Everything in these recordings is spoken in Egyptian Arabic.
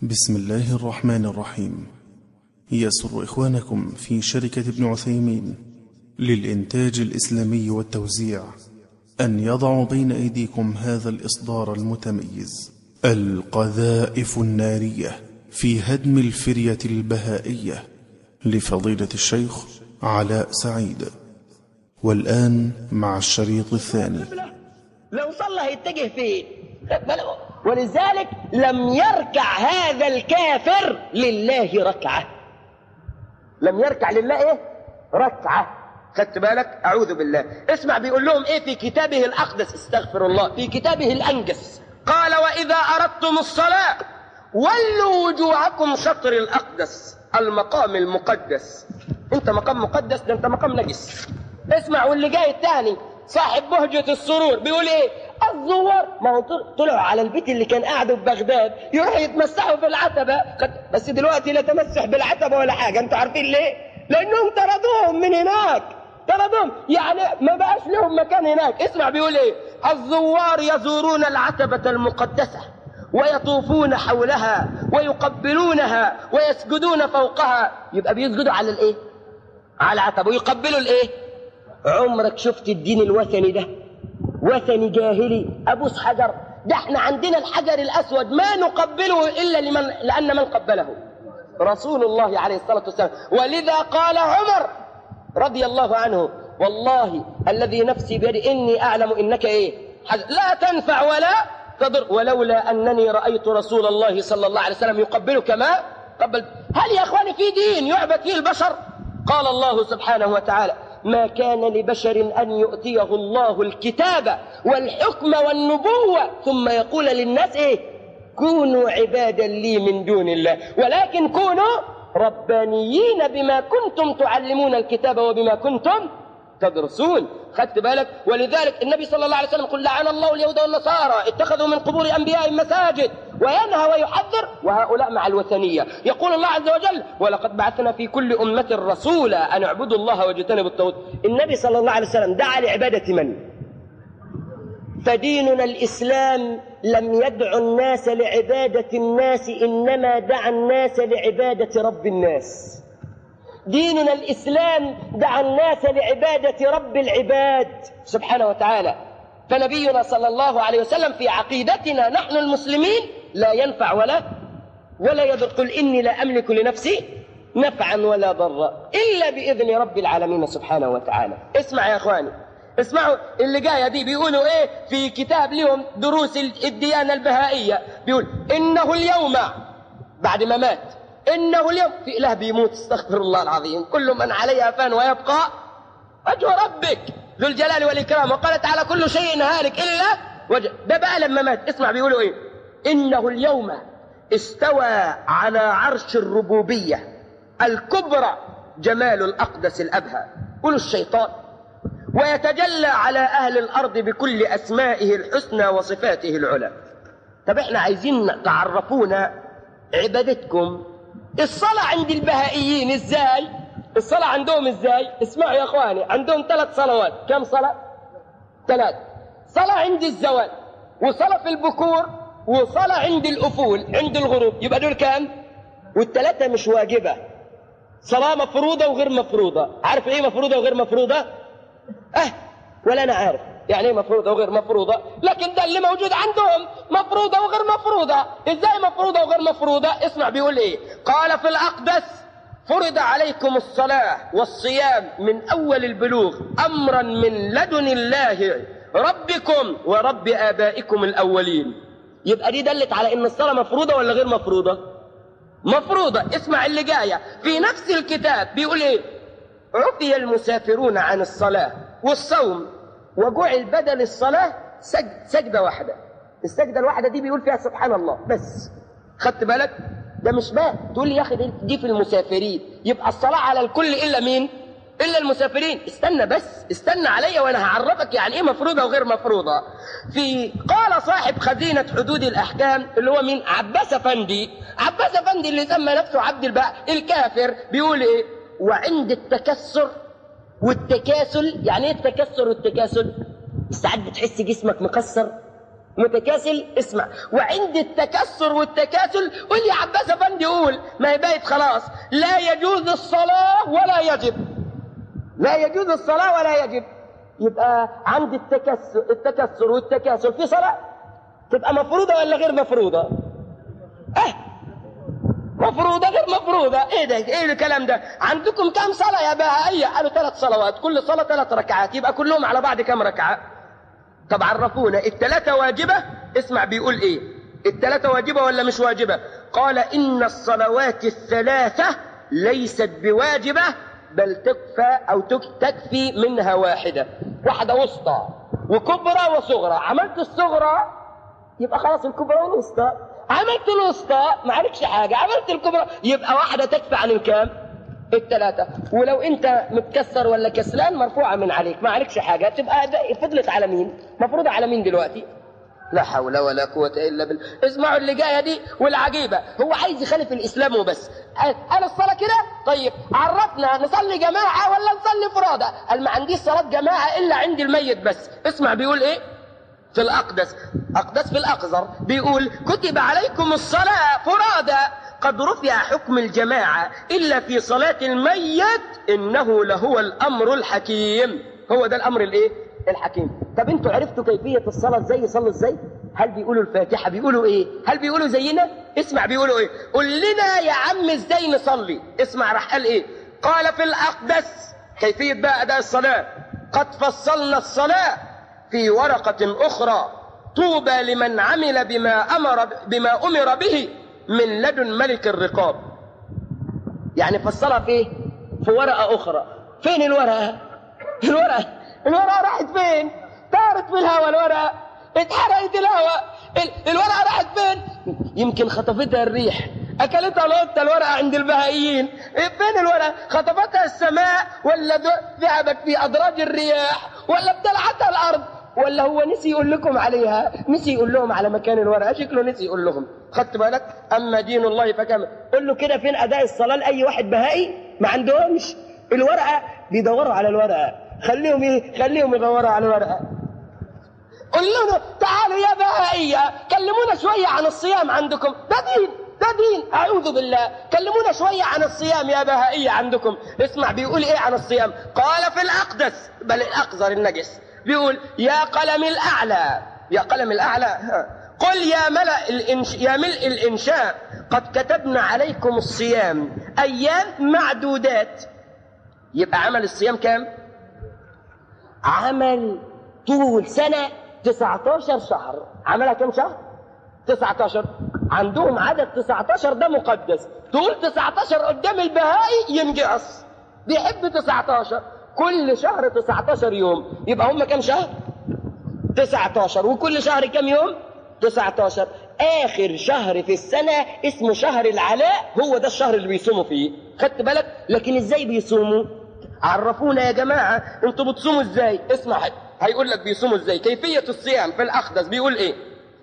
بسم الله الرحمن الرحيم يسر إخوانكم في شركة ابن عثيمين للإنتاج الإسلامي والتوزيع أن يضعوا بين أيديكم هذا الإصدار المتميز القذائف النارية في هدم الفرية البهائية لفضيلة الشيخ علاء سعيد والآن مع الشريط الثاني لو صلى هيتجه فين ولذلك لم يركع هذا الكافر لله ركعة لم يركع لله ايه ركعة خدت بالك اعوذ بالله اسمع بيقول لهم ايه في كتابه الاقدس استغفر الله في كتابه الانجس قال واذا اردتم الصلاة ولوا وجوهكم شطر الاقدس المقام المقدس انت مقام مقدس ده انت مقام نجس اسمع واللي جاي الثاني صاحب بهجة السرور بيقول ايه الزوار ما هو طلعوا على البيت اللي كان قاعده في بغداد يروحوا يتمسحوا في العتبة بس دلوقتي لا تمسح بالعتبة ولا حاجة انتوا عارفين ليه لانهم طردوهم من هناك طردوهم يعني ما بقاش لهم مكان هناك اسمع بيقول ايه الزوار يزورون العتبة المقدسة ويطوفون حولها ويقبلونها ويسجدون فوقها يبقى بيسجدوا على الايه على العتبة ويقبلوا الايه عمرك شفت الدين الوثني ده وثني جاهلي ابوس حجر ده احنا عندنا الحجر الاسود ما نقبله الا لمن لان من قبله رسول الله عليه الصلاه والسلام ولذا قال عمر رضي الله عنه والله الذي نفسي بيده اني اعلم انك ايه حجر لا تنفع ولا تضر ولولا انني رايت رسول الله صلى الله عليه وسلم يقبلك ما قبل هل يا اخواني في دين يعبد فيه البشر قال الله سبحانه وتعالى ما كان لبشر أن يؤتيه الله الكتاب والحكم والنبوة ثم يقول للناس إيه كونوا عبادا لي من دون الله ولكن كونوا ربانيين بما كنتم تعلمون الكتاب وبما كنتم تدرسون خدت بالك ولذلك النبي صلى الله عليه وسلم قل لعن الله اليهود والنصارى اتخذوا من قبور انبيائهم مساجد وينهى ويحذر وهؤلاء مع الوثنيه يقول الله عز وجل ولقد بعثنا في كل امه رسولا ان اعبدوا الله واجتنبوا الطاغوت النبي صلى الله عليه وسلم دعا لعباده من فديننا الاسلام لم يدع الناس لعباده الناس انما دعا الناس لعباده رب الناس ديننا الإسلام دعا الناس لعبادة رب العباد سبحانه وتعالى فنبينا صلى الله عليه وسلم في عقيدتنا نحن المسلمين لا ينفع ولا ولا يضر قل إني لا أملك لنفسي نفعا ولا ضرا إلا بإذن رب العالمين سبحانه وتعالى اسمع يا أخواني اسمعوا اللي جايه دي بيقولوا ايه في كتاب لهم دروس الديانه البهائيه بيقول انه اليوم بعد ما مات إنه اليوم في إله بيموت استغفر الله العظيم كل من عليها فان ويبقى وجه ربك ذو الجلال والإكرام وقال تعالى كل شيء هالك إلا وجه ده بقى لما مات اسمع بيقولوا إيه إنه اليوم استوى على عرش الربوبية الكبرى جمال الأقدس الأبهى قولوا الشيطان ويتجلى على أهل الأرض بكل أسمائه الحسنى وصفاته العلى طب احنا عايزين تعرفونا عبادتكم الصلاة عند البهائيين ازاي الصلاة عندهم ازاي اسمعوا يا اخواني عندهم ثلاث صلوات كم صلاة ثلاث صلاة عند الزوال وصلاة في البكور وصلاة عند الأفول عند الغروب يبقى دول كام والثلاثة مش واجبة صلاة مفروضة وغير مفروضة عارف ايه مفروضة وغير مفروضة اه ولا انا عارف يعني ايه مفروضة وغير مفروضة لكن ده اللي موجود عندهم مفروضة وغير مفروضة ازاي مفروضة وغير مفروضة اسمع بيقول ايه قال في الاقدس فرض عليكم الصلاة والصيام من اول البلوغ امرا من لدن الله ربكم ورب ابائكم الاولين يبقى دي دلت على ان الصلاة مفروضة ولا غير مفروضة مفروضة اسمع اللي جاية في نفس الكتاب بيقول ايه عفي المسافرون عن الصلاة والصوم وجعل بدل الصلاة سجد سجدة واحدة السجدة الواحدة دي بيقول فيها سبحان الله بس خدت بالك ده مش بقى تقول لي يا اخي دي في المسافرين يبقى الصلاة على الكل إلا مين إلا المسافرين استنى بس استنى عليا وأنا هعرفك يعني إيه مفروضة وغير مفروضة في قال صاحب خزينة حدود الأحكام اللي هو مين عباس أفندي عباس أفندي اللي سمى نفسه عبد الباء الكافر بيقول إيه وعند التكسر والتكاسل يعني ايه التكسر والتكاسل ساعات بتحس جسمك مكسر متكاسل اسمع وعند التكسر والتكاسل قول يا عباس افندي قول ما هي بقت خلاص لا يجوز الصلاة ولا يجب لا يجوز الصلاة ولا يجب يبقى عند التكسر التكسر والتكاسل في صلاة تبقى مفروضة ولا غير مفروضة اه مفروضة غير مفروضة ايه ده ايه الكلام ده عندكم كم صلاة يا بهائية قالوا ثلاث صلوات كل صلاة ثلاث ركعات يبقى كلهم على بعض كم ركعة طب عرفونا الثلاثة واجبة اسمع بيقول ايه الثلاثة واجبة ولا مش واجبة قال ان الصلوات الثلاثة ليست بواجبة بل تكفى او تك- تكفي منها واحدة واحدة وسطى وكبرى وصغرى عملت الصغرى يبقى خلاص الكبرى والوسطى عملت الوسطى ما عليكش حاجة عملت الكبرى يبقى واحدة تكفي عن الكام الثلاثة ولو انت متكسر ولا كسلان مرفوعة من عليك ما عليكش حاجة تبقى ده فضلت على مين مفروضة على مين دلوقتي لا حول ولا قوة إلا بالله اسمعوا اللي جاية دي والعجيبة هو عايز يخالف الإسلام وبس قال قال الصلاة كده طيب عرفنا نصلي جماعة ولا نصلي فرادى قال ما عنديش صلاة جماعة إلا عند الميت بس اسمع بيقول إيه في الأقدس أقدس في الأقذر بيقول كتب عليكم الصلاة فرادى قد رفع حكم الجماعة إلا في صلاة الميت إنه لهو الأمر الحكيم هو ده الأمر الإيه الحكيم طب انتوا عرفتوا كيفية الصلاة ازاي يصلوا ازاي هل بيقولوا الفاتحة بيقولوا ايه هل بيقولوا زينا اسمع بيقولوا ايه قول لنا يا عم ازاي نصلي اسمع راح قال ايه قال في الأقدس كيفية بقى أداء الصلاة قد فصلنا الصلاة في ورقة أخرى طوبى لمن عمل بما أمر بما أمر به من لدن ملك الرقاب يعني فصلها في إيه؟ في ورقة أخرى فين الورقة الورقة الورقة راحت فين طارت في الهواء الورقة اتحرقت الهواء ال- الورقة راحت فين يمكن خطفتها الريح أكلتها القطة الورقة عند البهائيين إيه فين الورقة خطفتها السماء ولا د- ذهبت في أدراج الرياح ولا ابتلعتها الأرض ولا هو نسي يقول لكم عليها نسي يقول لهم على مكان الورقة شكله نسي يقول لهم خدت بالك أما دين الله فكمل قول له كده فين أداء الصلاة لأي واحد بهائي ما عندهمش الورقة بيدوروا على الورقة خليهم ايه خليهم يدوروا على الورقة قول لنا تعالوا يا بهائية كلمونا شوية عن الصيام عندكم ده دين ده دين أعوذ بالله كلمونا شوية عن الصيام يا بهائية عندكم اسمع بيقول إيه عن الصيام قال في الأقدس بل الأقذر النجس بيقول يا قلم الأعلى يا قلم الأعلى ها. قل يا ملأ الإنش... يا ملء الإنشاء قد كتبنا عليكم الصيام أيام معدودات يبقى عمل الصيام كام عمل طول سنة 19 شهر عملها كم شهر 19 عندهم عدد 19 ده مقدس تقول 19 قدام البهائي ينجعص بيحب 19 كل شهر 19 يوم يبقى هم كم شهر 19 وكل شهر كم يوم 19 اخر شهر في السنة اسمه شهر العلاء هو ده الشهر اللي بيصوموا فيه خدت بالك لكن ازاي بيصوموا عرفونا يا جماعة انتوا بتصوموا ازاي اسمع هيقول لك بيصوموا ازاي كيفية الصيام في الاخدس بيقول ايه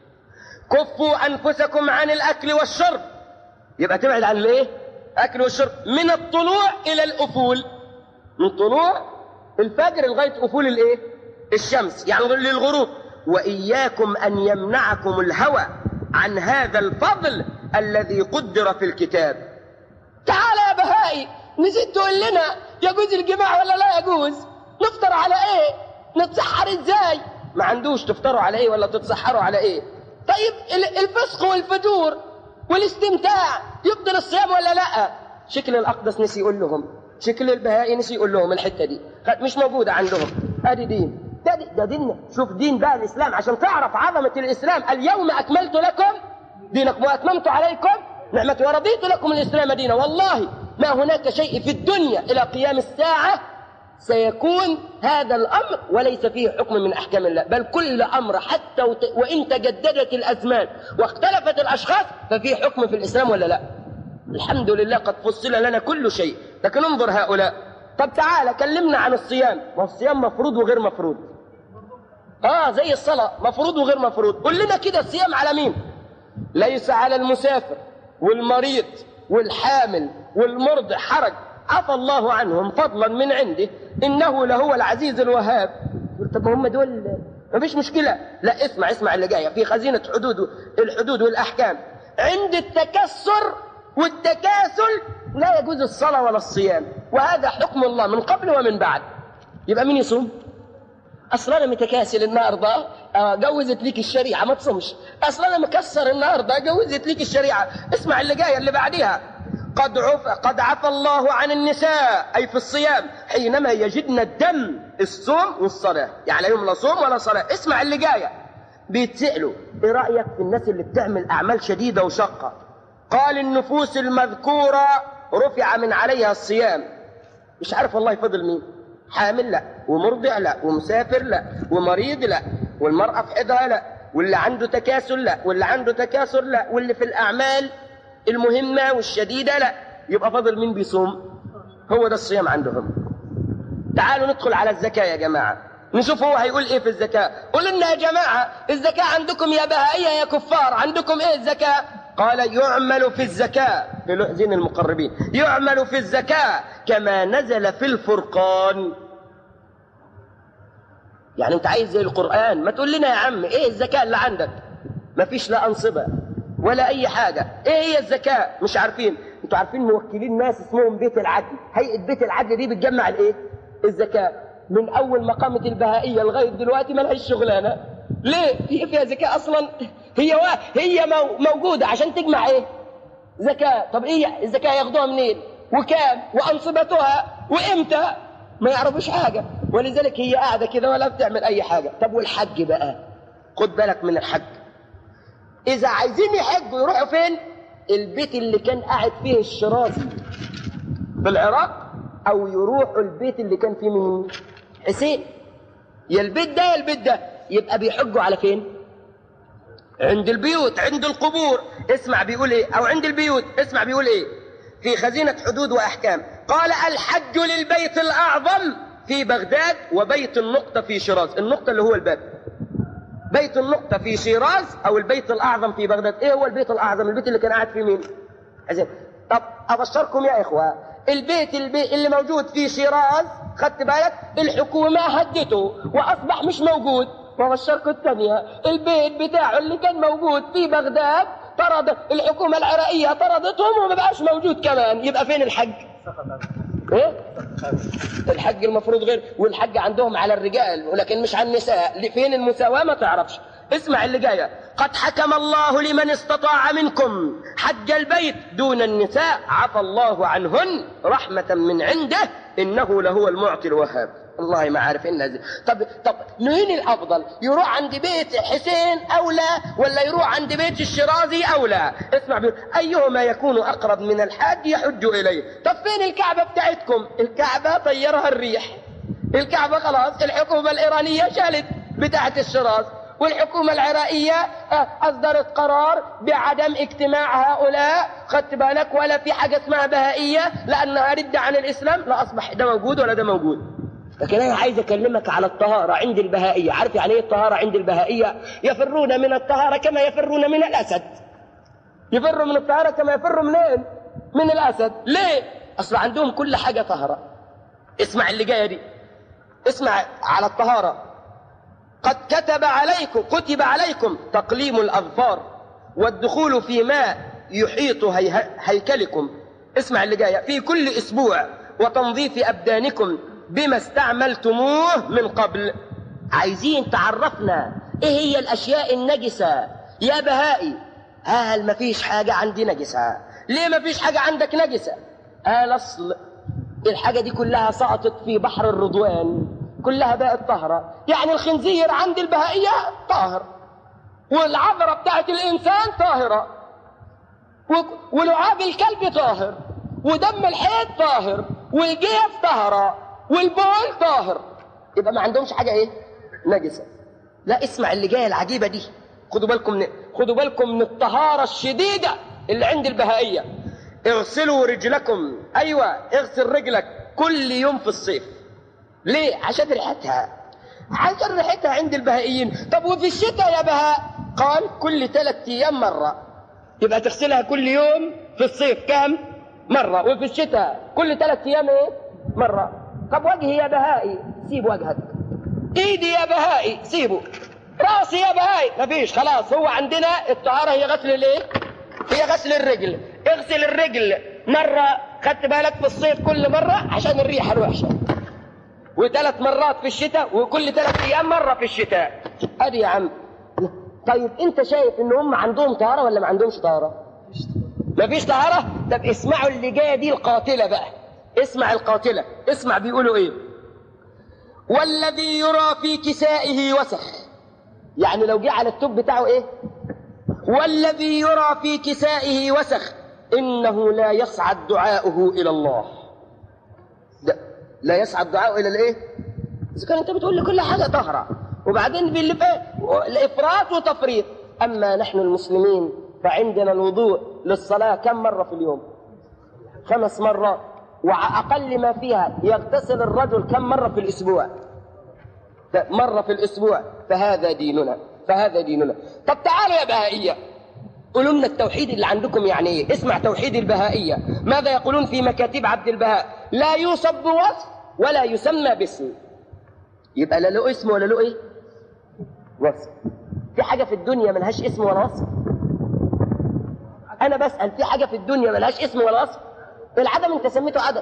كفوا انفسكم عن الاكل والشرب يبقى تبعد عن الايه اكل والشرب من الطلوع الى الافول من طلوع الفجر لغايه افول الايه الشمس يعني للغروب واياكم ان يمنعكم الهوى عن هذا الفضل الذي قدر في الكتاب تعال يا بهائي نسيت تقول لنا يجوز الجماع ولا لا يجوز نفطر على ايه نتسحر ازاي ما عندوش تفطروا على ايه ولا تتسحروا على ايه طيب ال- الفسق والفجور والاستمتاع يبطل الصيام ولا لا شكل الاقدس نسي يقول لهم شكل البهائي نسي يقول لهم الحته دي خ- مش موجوده عندهم ادي دين ده, دي- ده ديننا شوف دين بقى الاسلام عشان تعرف عظمه الاسلام اليوم اكملت لكم دينكم واتممت عليكم نعمتي ورضيت لكم الاسلام دينا والله ما هناك شيء في الدنيا الى قيام الساعه سيكون هذا الأمر وليس فيه حكم من أحكام الله بل كل أمر حتى وت- وإن تجددت الأزمان واختلفت الأشخاص ففي حكم في الإسلام ولا لا الحمد لله قد فصل لنا كل شيء لكن انظر هؤلاء طب تعالى كلمنا عن الصيام والصيام مفروض وغير مفروض اه زي الصلاة مفروض وغير مفروض قول لنا كده الصيام على مين ليس على المسافر والمريض والحامل والمرضع حرج عفى الله عنهم فضلا من عنده انه لهو العزيز الوهاب قلت طب هم دول مفيش مشكلة لا اسمع اسمع اللي جاية في خزينة حدود الحدود والأحكام عند التكسر والتكاسل لا يجوز الصلاة ولا الصيام وهذا حكم الله من قبل ومن بعد يبقى مين يصوم اصل انا متكاسل النهارده آه، جوزت ليك الشريعه ما تصومش اصل انا مكسر النهارده جوزت ليك الشريعه اسمع اللي جايه اللي بعديها قد عف قد عفى الله عن النساء اي في الصيام حينما يجدن الدم الصوم والصلاه يعني لا يوم لا صوم ولا صلاه اسمع اللي جايه بيتسالوا ايه رايك في الناس اللي بتعمل اعمال شديده وشاقه قال النفوس المذكوره رفع من عليها الصيام مش عارف والله فضل مين حامل لا ومرضع لا ومسافر لا ومريض لا والمرأة في حيضها لا واللي عنده تكاسل لا واللي عنده تكاثر لا واللي في الأعمال المهمة والشديدة لا يبقى فاضل مين بيصوم هو ده الصيام عندهم تعالوا ندخل على الزكاة يا جماعة نشوف هو هيقول ايه في الزكاة قول لنا يا جماعة الزكاة عندكم يا بهائية يا كفار عندكم ايه الزكاة قال يعمل في الزكاة في لؤذين المقربين يعمل في الزكاة كما نزل في الفرقان يعني انت عايز زي القرآن ما تقول لنا يا عم ايه الزكاة اللي عندك ما فيش لا أنصبة ولا أي حاجة ايه هي الزكاة مش عارفين انتوا عارفين موكلين ناس اسمهم بيت العدل هيئة بيت العدل دي بتجمع الايه الزكاة من أول ما قامت البهائية لغاية دلوقتي ما لهاش شغلانة ليه هي فيها زكاة أصلا هي و... هي مو... موجودة عشان تجمع ايه زكاة طب ايه الزكاة ياخدوها منين وكام وأنصبتها وإمتى ما يعرفوش حاجة ولذلك هي قاعدة كده ولا بتعمل أي حاجة طب والحج بقى خد بالك من الحج إذا عايزين يحجوا يروحوا فين البيت اللي كان قاعد فيه الشرازي في العراق أو يروحوا البيت اللي كان فيه من حسين يا البيت ده يا البيت ده يبقى بيحجوا على فين عند البيوت عند القبور اسمع بيقول ايه او عند البيوت اسمع بيقول ايه في خزينة حدود واحكام قال الحج للبيت الاعظم في بغداد وبيت النقطة في شيراز النقطة اللي هو الباب بيت النقطة في شيراز او البيت الاعظم في بغداد ايه هو البيت الاعظم البيت اللي كان قاعد فيه مين حسين طب ابشركم يا اخوة البيت البي... اللي موجود في شيراز خدت بالك الحكومة هدته واصبح مش موجود وبشركم الثانية البيت بتاعه اللي كان موجود في بغداد طرد الحكومة العراقية طردتهم وما بقاش موجود كمان يبقى فين الحج؟ ايه؟ الحج المفروض غير والحج عندهم على الرجال ولكن مش على النساء فين المساواة ما تعرفش اسمع اللي جاية قد حكم الله لمن استطاع منكم حج البيت دون النساء عفى الله عنهن رحمة من عنده إنه لهو المعطي الوهاب والله ما عارف إنها زي. طب طب مين الأفضل يروح عند بيت حسين أولى ولا يروح عند بيت الشرازي أولى اسمع بيقول أيهما يكون أقرب من الحاج يحج إليه طب فين الكعبة بتاعتكم الكعبة طيرها الريح الكعبة خلاص الحكومة الإيرانية شالت بتاعة الشراز والحكومة العراقية أصدرت قرار بعدم اجتماع هؤلاء خدت بالك ولا في حاجة اسمها بهائية لأنها ردة عن الإسلام لا أصبح ده موجود ولا ده موجود لكن أنا عايز أكلمك على الطهارة عند البهائية عارف يعني إيه الطهارة عند البهائية يفرون من الطهارة كما يفرون من الأسد يفروا من الطهارة كما يفروا منين من الأسد ليه أصل عندهم كل حاجة طهرة اسمع اللي جاية دي اسمع على الطهارة قد كتب عليكم كتب عليكم تقليم الأظفار والدخول في ماء يحيط هي هيكلكم اسمع اللي جاية في كل أسبوع وتنظيف أبدانكم بما استعملتموه من قبل عايزين تعرفنا ايه هي الأشياء النجسة يا بهائي هل ما فيش حاجة عندي نجسة ليه ما فيش حاجة عندك نجسة قال أصل الحاجة دي كلها سقطت في بحر الرضوان كلها بقت طاهرة يعني الخنزير عند البهائية طاهر والعذرة بتاعت الإنسان طاهرة ولعاب الكلب طاهر ودم الحيط طاهر والجيف طاهرة والبول طاهر يبقى ما عندهمش حاجة ايه نجسة لا اسمع اللي جاية العجيبة دي خدوا بالكم من خدوا بالكم من الطهارة الشديدة اللي عند البهائية اغسلوا رجلكم ايوه اغسل رجلك كل يوم في الصيف ليه عشان ريحتها عشان ريحتها عند البهائيين طب وفي الشتاء يا بهاء قال كل ثلاث ايام مره يبقى تغسلها كل يوم في الصيف كام مره وفي الشتاء كل ثلاث ايام ايه مره طب وجهي يا بهائي سيب وجهك ايدي يا بهائي سيبه راسي يا بهائي مفيش خلاص هو عندنا الطهاره هي غسل الايه هي غسل الرجل اغسل الرجل مره خدت بالك في الصيف كل مره عشان الريحه الوحشه وثلاث مرات في الشتاء وكل ثلاث ايام مره في الشتاء ادي يا عم طيب انت شايف ان هم عندهم طهاره ولا ما عندهمش طهاره مفيش طهاره طب اسمعوا اللي جايه دي القاتله بقى اسمع القاتله اسمع بيقولوا ايه والذي يرى في كسائه وسخ يعني لو جه على التوب بتاعه ايه والذي يرى في كسائه وسخ انه لا يصعد دعاؤه الى الله ده لا يصعد دعاؤه الى الايه اذا كان انت بتقول لي كل حاجه طهره وبعدين باللي فات الافراط وتفريط اما نحن المسلمين فعندنا الوضوء للصلاه كم مره في اليوم خمس مرات وأقل ما فيها يغتسل الرجل كم مرة في الأسبوع مرة في الأسبوع فهذا ديننا فهذا ديننا طب تعالوا يا بهائية قولوا لنا التوحيد اللي عندكم يعني ايه اسمع توحيد البهائية ماذا يقولون في مكاتب عبد البهاء لا يوصف بوصف ولا يسمى باسم يبقى لا له اسم ولا له ايه وصف في حاجة في الدنيا ملهاش اسم ولا وصف أنا بسأل في حاجة في الدنيا ملهاش اسم ولا وصف العدم انت سميته عدم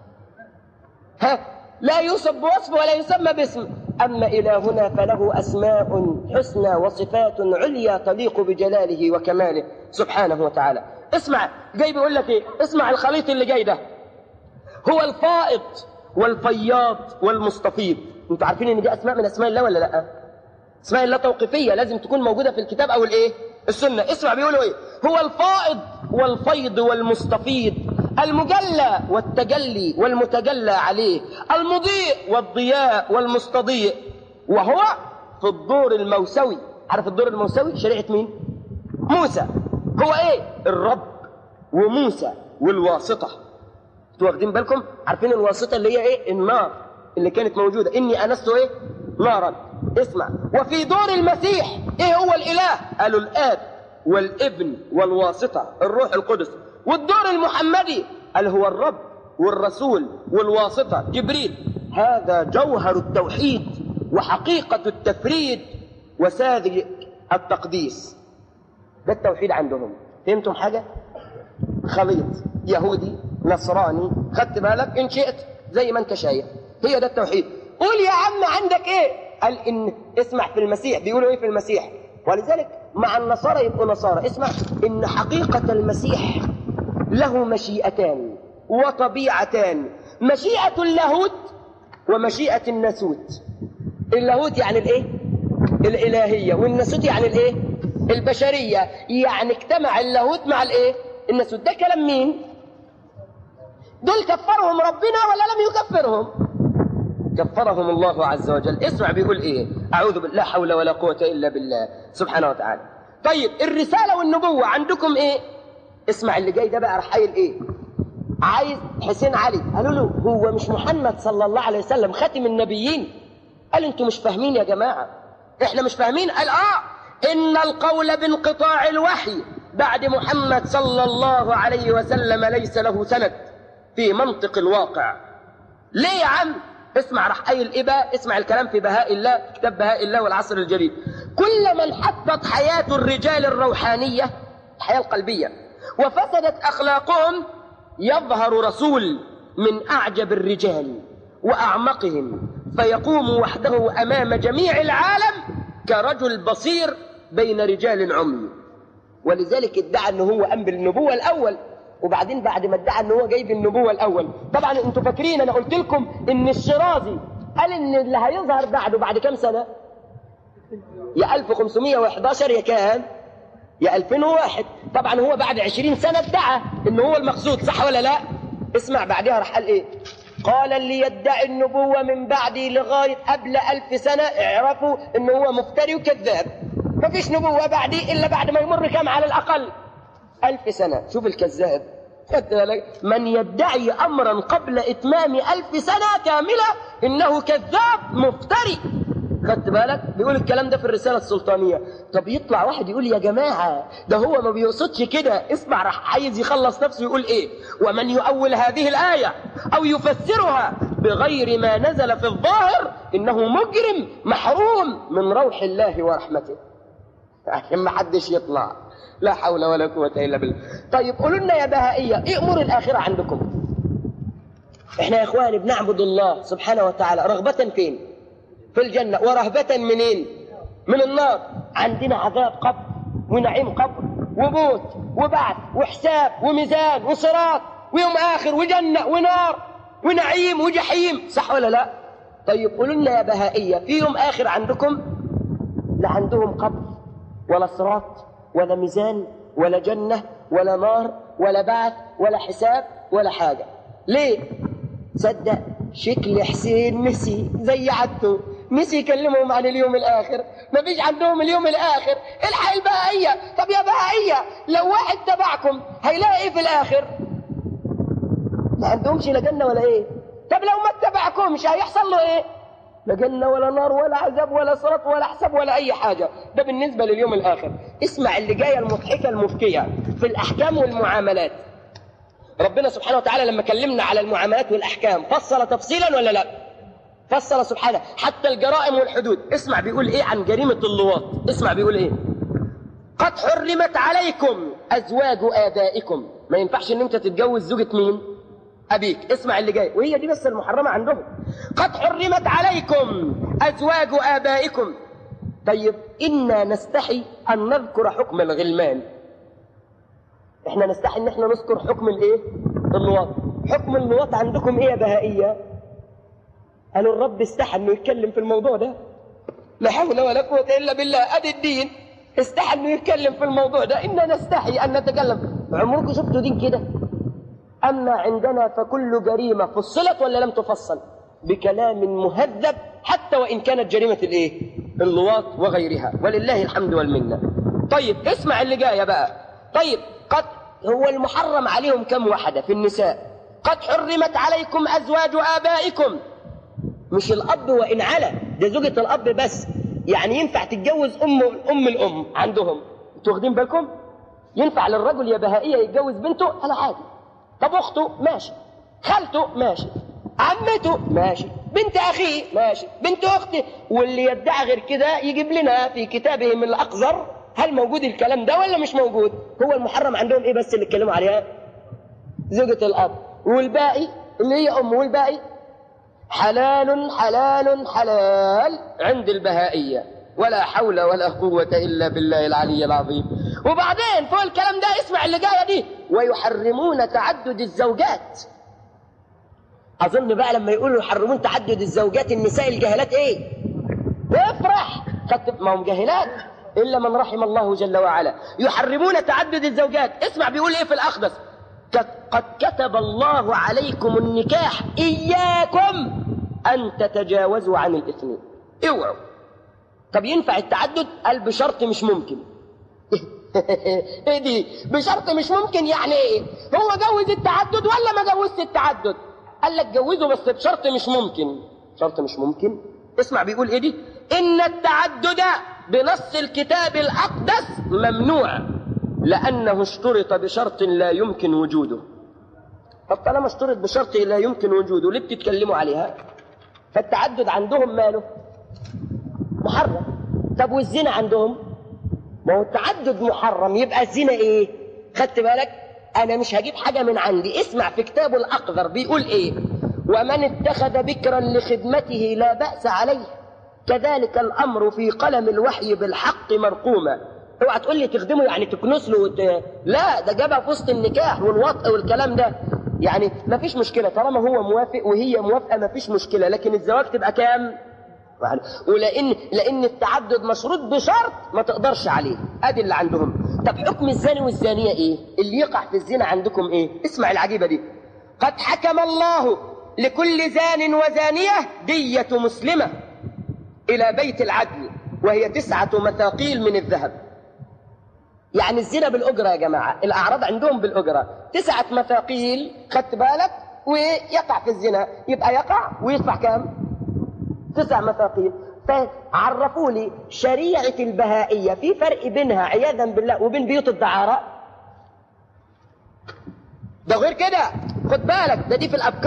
ها لا يوصف بوصف ولا يسمى باسم أما إلهنا فله أسماء حسنى وصفات عليا تليق بجلاله وكماله سبحانه وتعالى اسمع جاي بيقول لك ايه اسمع الخليط اللي جاي ده هو الفائض والفياض والمستفيض انتوا عارفين ان دي اسماء من اسماء الله ولا لا اسماء الله توقيفيه لازم تكون موجوده في الكتاب او الايه السنه اسمع بيقولوا ايه هو الفائض والفيض والمستفيض المجلى والتجلي والمتجلى عليه المضيء والضياء والمستضيء وهو في الدور الموسوي عارف الدور الموسوي شريعة مين موسى هو ايه الرب وموسى والواسطة انتوا واخدين بالكم عارفين الواسطة اللي هي ايه النار اللي كانت موجودة اني انست ايه نارا اسمع وفي دور المسيح ايه هو الاله قالوا الاب والابن والواسطة الروح القدس والدور المحمدي اللي هو الرب والرسول والواسطة جبريل هذا جوهر التوحيد وحقيقة التفريد وساذج التقديس ده التوحيد عندهم فهمتم حاجة؟ خليط يهودي نصراني خدت بالك إن شئت زي ما أنت شايف هي ده التوحيد قول يا عم عندك إيه؟ قال إن اسمع في المسيح بيقولوا إيه في المسيح ولذلك مع النصارى يبقوا نصارى اسمع إن حقيقة المسيح له مشيئتان وطبيعتان مشيئة اللاهوت ومشيئة الناسوت اللاهوت يعني الايه الالهية والناسوت يعني الايه البشرية يعني اجتمع اللاهوت مع الايه الناسوت ده كلام مين دول كفرهم ربنا ولا لم يكفرهم كفرهم الله عز وجل اسمع بيقول ايه اعوذ بالله لا حول ولا قوة الا بالله سبحانه وتعالى طيب الرسالة والنبوة عندكم ايه اسمع اللي جاي ده بقى راح قايل ايه عايز حسين علي قالوا له هو مش محمد صلى الله عليه وسلم خاتم النبيين قال انتوا مش فاهمين يا جماعة احنا مش فاهمين قال اه ان القول بانقطاع الوحي بعد محمد صلى الله عليه وسلم ليس له سند في منطق الواقع ليه يا عم اسمع راح قايل ايه بقى اسمع الكلام في بهاء الله كتاب بهاء الله والعصر الجديد كل من حطت حياة الرجال الروحانية الحياة القلبية وفسدت أخلاقهم يظهر رسول من أعجب الرجال وأعمقهم فيقوم وحده أمام جميع العالم كرجل بصير بين رجال عمي ولذلك ادعى أنه هو أم بالنبوة الأول وبعدين بعد ما ادعى أنه هو جايب النبوة الأول طبعا أنتوا فاكرين أنا قلت لكم إن الشرازي قال إن اللي هيظهر بعده بعد كام سنة يا 1511 يا كام يا 2001 طبعا هو بعد 20 سنة ادعى ان هو المقصود صح ولا لا اسمع بعدها راح قال ايه قال اللي يدعي النبوة من بعدي لغاية قبل ألف سنة اعرفوا ان هو مفتري وكذاب مفيش نبوة بعدي إلا بعد ما يمر كم على الأقل ألف سنة شوف الكذاب من يدعي أمرا قبل إتمام ألف سنة كاملة إنه كذاب مفتري خدت بالك بيقول الكلام ده في الرسالة السلطانية طب يطلع واحد يقول يا جماعة ده هو ما بيقصدش كده اسمع راح عايز يخلص نفسه يقول ايه ومن يؤول هذه الآية أو يفسرها بغير ما نزل في الظاهر إنه مجرم محروم من روح الله ورحمته عشان ما حدش يطلع لا حول ولا قوة إلا بالله طيب قولوا لنا يا بهائية إيه أمور الآخرة عندكم إحنا يا إخواني بنعبد الله سبحانه وتعالى رغبة فين في الجنة ورهبة منين من النار عندنا عذاب قبر ونعيم قبر وموت وبعث وحساب وميزان وصراط ويوم آخر وجنة ونار ونعيم وجحيم صح ولا لا طيب قولوا لنا يا بهائية في يوم آخر عندكم لا عندهم قبر ولا صراط ولا ميزان ولا جنة ولا نار ولا بعث ولا حساب ولا حاجة ليه صدق شكل حسين نسي زي عدته نسي يكلمهم عن اليوم الآخر ما فيش عندهم اليوم الآخر الحق البهائية طب يا بهائية لو واحد تبعكم هيلاقي ايه في الآخر ما عندهمش لا جنة ولا ايه طب لو ما اتبعكمش هيحصل له ايه لا جنة ولا نار ولا عذاب ولا صراط ولا حساب ولا أي حاجة ده بالنسبة لليوم الآخر اسمع اللي جاية المضحكة المفتية في الأحكام والمعاملات ربنا سبحانه وتعالى لما كلمنا على المعاملات والأحكام فصل تفصيلا ولا لا فصل سبحانه حتى الجرائم والحدود اسمع بيقول ايه عن جريمة اللواط اسمع بيقول ايه قد حرمت عليكم أزواج آبائكم ما ينفعش ان انت تتجوز زوجة مين أبيك اسمع اللي جاي وهي دي بس المحرمة عندهم قد حرمت عليكم أزواج آبائكم طيب إنا نستحي أن نذكر حكم الغلمان إحنا نستحي إن إحنا نذكر حكم الإيه؟ اللواط حكم اللواط عندكم إيه يا بهائية؟ قالوا الرب استحى إنه يتكلم في الموضوع ده لا حول ولا قوة إلا بالله أدي الدين استحى إنه يتكلم في الموضوع ده إنا نستحي أن نتكلم عمركم شفتوا دين كده؟ أما عندنا فكل جريمة فصلت ولا لم تفصل بكلام مهذب حتى وإن كانت جريمة الإيه؟ اللواط وغيرها ولله الحمد والمنة طيب اسمع اللي جاية بقى طيب قد هو المحرم عليهم كم واحدة في النساء قد حرمت عليكم أزواج آبائكم مش الأب وإن على ده زوجة الأب بس يعني ينفع تتجوز أم أم الأم عندهم انتوا واخدين بالكم ينفع للرجل يا بهائية يتجوز بنته على عادي طب اخته ماشي خالته ماشي عمته ماشي بنت اخيه ماشي بنت اخته واللي يدعي غير كده يجيب لنا في كتابه من الاقذر هل موجود الكلام ده ولا مش موجود هو المحرم عندهم ايه بس اللي اتكلموا عليها زوجة الاب والباقي اللي هي ام والباقي حلال حلال حلال عند البهائية ولا حول ولا قوة إلا بالله العلي العظيم وبعدين فوق الكلام ده اسمع اللي جاية دي ويحرمون تعدد الزوجات أظن بقى لما يقولوا يحرمون تعدد الزوجات النساء الجاهلات إيه افرح خدت ما هم جاهلات إلا من رحم الله جل وعلا يحرمون تعدد الزوجات اسمع بيقول إيه في الأخدس قد كتب الله عليكم النكاح إياكم أن تتجاوزوا عن الاثنين اوعوا طب ينفع التعدد قال بشرط مش ممكن ايه دي بشرط مش ممكن يعني ايه هو جوز التعدد ولا ما جوزش التعدد قال لك جوزه بس بشرط مش ممكن شرط مش ممكن اسمع بيقول ايه دي ان التعدد بنص الكتاب الاقدس ممنوع لانه اشترط بشرط لا يمكن وجوده طب طالما اشترط بشرط لا يمكن وجوده ليه بتتكلموا عليها فالتعدد عندهم ماله محرم طب والزنا عندهم ما هو التعدد محرم يبقى الزنا ايه خدت بالك انا مش هجيب حاجه من عندي اسمع في كتابه الاقذر بيقول ايه ومن اتخذ بكرا لخدمته لا باس عليه كذلك الامر في قلم الوحي بالحق مرقوما اوعى تقول لي تخدمه يعني تكنس له وت... لا ده جابها في وسط النكاح والوطء والكلام ده يعني ما فيش مشكله طالما هو موافق وهي موافقه ما فيش مشكله لكن الزواج تبقى كام ولان لان التعدد مشروط بشرط ما تقدرش عليه ادي اللي عندهم طب حكم الزاني والزانيه ايه اللي يقع في الزنا عندكم ايه اسمع العجيبه دي قد حكم الله لكل زان وزانيه ديه مسلمه الى بيت العدل وهي تسعه مثاقيل من الذهب يعني الزنا بالاجره يا جماعه الاعراض عندهم بالاجره تسعه مثاقيل خدت بالك ويقع في الزنا يبقى يقع ويدفع كام تسع مثاقيل فعرفوا لي شريعة البهائية في فرق بينها عياذا بالله وبين بيوت الدعارة ده غير كده خد بالك ده دي في الأبكار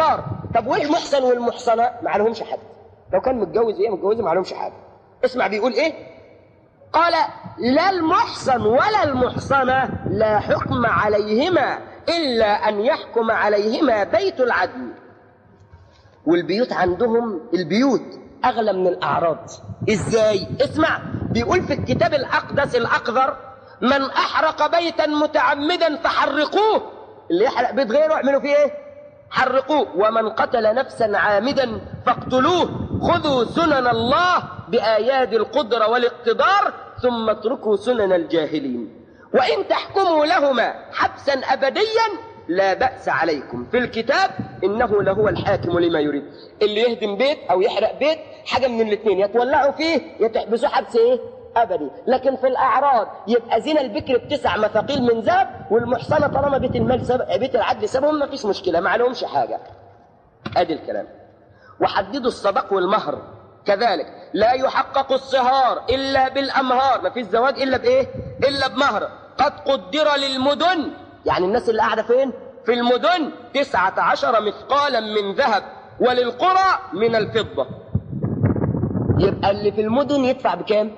طب والمحسن والمحصنة ما عليهمش حد لو كان متجوز ايه متجوزه ما عليهمش حاجة اسمع بيقول ايه قال لا المحصن ولا المحصنة لا حكم عليهما إلا أن يحكم عليهما بيت العدل والبيوت عندهم البيوت أغلى من الأعراض إزاي؟ اسمع بيقول في الكتاب الأقدس الأقذر من أحرق بيتا متعمدا فحرقوه اللي يحرق بيت غيره اعملوا فيه إيه؟ حرقوه ومن قتل نفسا عامدا فاقتلوه خذوا سنن الله بآيات القدرة والاقتدار ثم اتركوا سنن الجاهلين وإن تحكموا لهما حبسا أبديا لا بأس عليكم في الكتاب إنه لهو الحاكم لما يريد اللي يهدم بيت أو يحرق بيت حاجة من الاثنين يتولعوا فيه يتحبسوا حبس إيه أبدي لكن في الأعراض يبقى زنا البكر بتسع مثاقيل من ذهب والمحصنة طالما بيت المال سب... بيت العدل سبهم ما فيش مشكلة ما عليهمش حاجة أدي الكلام وحددوا الصدق والمهر كذلك لا يحقق الصهار إلا بالأمهار ما فيش زواج إلا بإيه إلا بمهر قد قدر للمدن يعني الناس اللي قاعدة فين في المدن تسعة عشر مثقالا من ذهب وللقرى من الفضة يبقى اللي في المدن يدفع بكام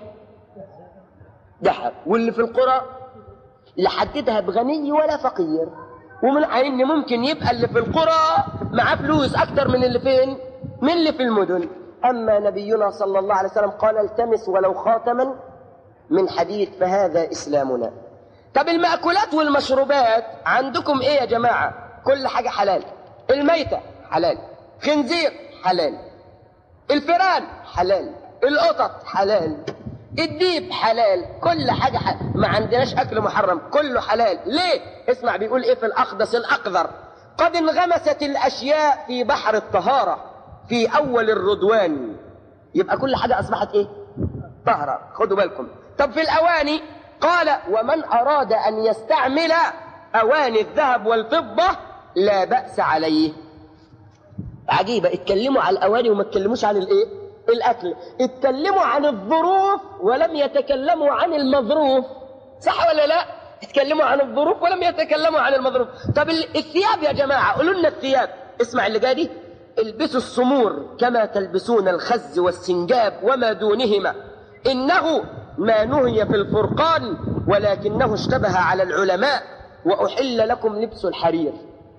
ذهب واللي في القرى لحددها بغني ولا فقير ومن عين ممكن يبقى اللي في القرى معاه فلوس اكتر من اللي فين من اللي في المدن اما نبينا صلى الله عليه وسلم قال التمس ولو خاتما من حديد فهذا اسلامنا طب المأكولات والمشروبات عندكم ايه يا جماعة كل حاجة حلال الميتة حلال خنزير حلال الفيران حلال القطط حلال الديب حلال كل حاجة حلال ما عندناش أكل محرم كله حلال ليه اسمع بيقول إيه في الأقدس الأقذر قد انغمست الأشياء في بحر الطهارة في أول الرضوان يبقى كل حاجة أصبحت إيه طهرة خدوا بالكم طب في الأواني قال ومن أراد أن يستعمل أواني الذهب والفضة لا بأس عليه عجيبة اتكلموا عن الأواني وما اتكلموش عن الإيه الأكل اتكلموا عن الظروف ولم يتكلموا عن المظروف صح ولا لا اتكلموا عن الظروف ولم يتكلموا عن المظروف طب الثياب يا جماعة قولوا لنا الثياب اسمع اللي جاي دي البسوا السمور كما تلبسون الخز والسنجاب وما دونهما إنه ما نهي في الفرقان ولكنه اشتبه على العلماء وأحل لكم لبس الحرير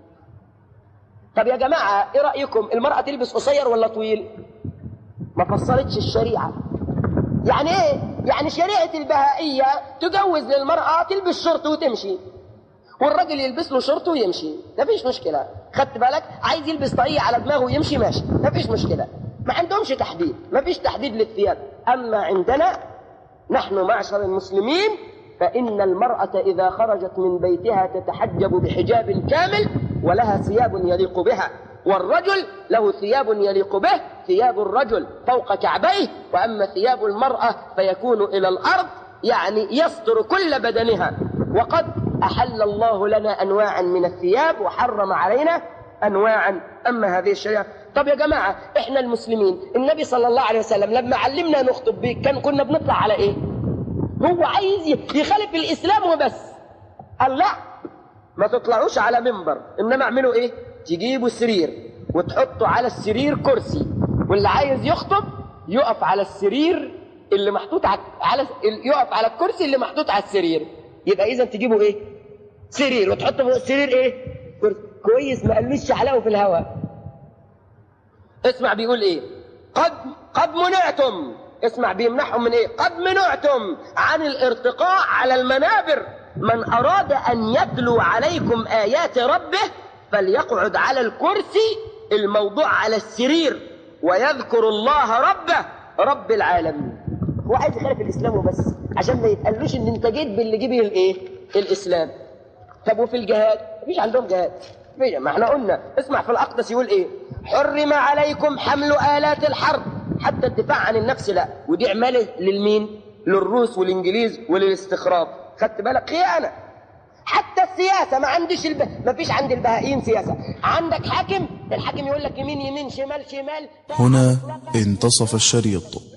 طب يا جماعة ايه رأيكم المرأة تلبس قصير ولا طويل ما فصلتش الشريعة يعني ايه يعني شريعة البهائية تجوز للمرأة تلبس شورت وتمشي والراجل يلبس له شورت ويمشي مفيش مشكلة خدت بالك عايز يلبس طاقية على دماغه ويمشي ماشي مفيش مشكلة ما عندهمش تحديد مفيش تحديد للثياب أما عندنا نحن معشر المسلمين فإن المرأة إذا خرجت من بيتها تتحجب بحجاب كامل ولها ثياب يليق بها والرجل له ثياب يليق به ثياب الرجل فوق كعبيه وأما ثياب المرأة فيكون إلى الأرض يعني يستر كل بدنها وقد أحل الله لنا أنواعا من الثياب وحرم علينا أنواعا أما هذه الشريعة طب يا جماعة إحنا المسلمين النبي صلى الله عليه وسلم لما علمنا نخطب بيه كان كنا بنطلع على إيه هو عايز يخالف الإسلام وبس قال لا ما تطلعوش على منبر إنما اعملوا إيه تجيبوا سرير وتحطوا على السرير كرسي واللي عايز يخطب يقف على السرير اللي محطوط على يقف على الكرسي اللي محطوط على السرير يبقى إذا تجيبوا إيه سرير وتحطوا فوق السرير إيه كرسي كويس ما قالوش شحلاوه في الهواء اسمع بيقول ايه قد قد منعتم اسمع بيمنعهم من ايه قد منعتم عن الارتقاء على المنابر من اراد ان يتلو عليكم ايات ربه فليقعد على الكرسي الموضوع على السرير ويذكر الله ربه رب العالمين هو عايز يخالف الاسلام وبس عشان ما يتقالوش ان انت جيت باللي جه الايه الاسلام طب وفي الجهاد مفيش عندهم جهاد ما احنا قلنا اسمع في الأقدس يقول ايه حرم عليكم حمل آلات الحرب حتى الدفاع عن النفس لا ودي عماله للمين للروس والانجليز وللاستخراج خدت بالك خيانة حتى السياسة ما عنديش الب... ما فيش عند البهائيين سياسة عندك حاكم الحاكم يقول لك يمين يمين شمال شمال هنا انتصف الشريط